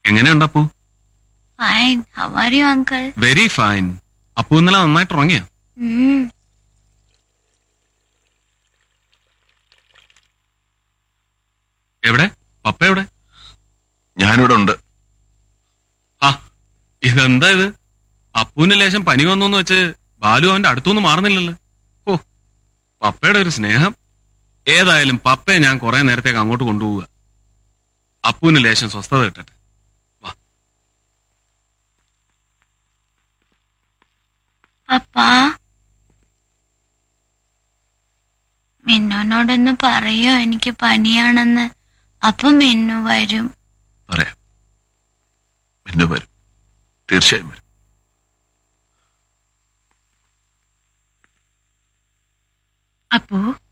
എങ്ങനെയുണ്ട് Appu fine how are you uncle very fine Appu ഇന്നലെ നന്നായിട്ട് ഉറങ്ങിയ എവിടെ പപ്പ എവിടെ ഞാനിവിടെ ഉണ്ട് ആ ഇതെന്താ ഇത് അപ്പുവിന് ലേശം പനി വന്നു വെച്ച് ബാലു അവന്റെ അടുത്തൊന്നും മാറുന്നില്ലല്ലോ ഓ പപ്പയുടെ ഒരു സ്നേഹം ഏതായാലും പപ്പയെ ഞാൻ കുറെ നേരത്തേക്ക് അങ്ങോട്ട് കൊണ്ടുപോവുക അപ്പുവിന് ലേശം സ്വസ്ഥത കിട്ടട്ടെ വാ പപ്പാ മിന്നുനോടൊന്ന് പറയോ എനിക്ക് പനിയാണെന്ന് അപ്പൊ മിന്നു വരും പറയാം പിന്നെ വരും തീർച്ചയായും വരും അപ്പോ